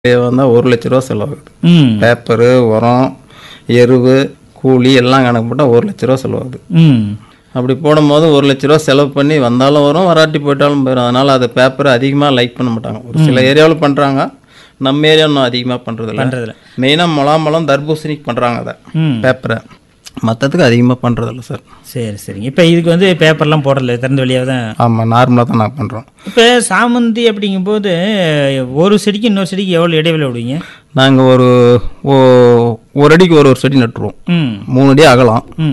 வந்தால் ஒரு லட்ச ரூபா செலவாகுது ம் பேப்பரு உரம் எருவு கூலி எல்லாம் கணக்கு போட்டால் ஒரு லட்ச ரூபா செலவாகுது ம் அப்படி போடும்போது ஒரு லட்ச ரூபா செலவு பண்ணி வந்தாலும் வரும் வராட்டி போயிட்டாலும் போயிடும் அதனால் அது பேப்பரை அதிகமாக லைக் பண்ண மாட்டாங்க ஒரு சில ஏரியாவில் பண்ணுறாங்க நம்ம ஏரியா இன்னும் அதிகமாக பண்ணுறதில்ல பண்ணுறதில்ல மெயினாக முலாம்பழம் தர்பூசணிக்கு பண்ணுறாங்க அதை ம் பேப்பரை மற்றதுக்கு அதிகமாக பண்ணுறதில்ல சார் சரி சரிங்க இப்போ இதுக்கு வந்து பேப்பர்லாம் போடல திறந்த வழியாக தான் ஆமாம் நார்மலாக தான் நான் பண்ணுறோம் இப்போ சாமந்தி அப்படிங்கும்போது ஒரு செடிக்கு இன்னொரு செடிக்கு எவ்வளோ இடைவெளி விடுவீங்க நாங்கள் ஒரு ஓ- ஒரு அடிக்கு ஒரு ஒரு செடி நட்டுருவோம் ம் மூணு அடி அகலம் ம்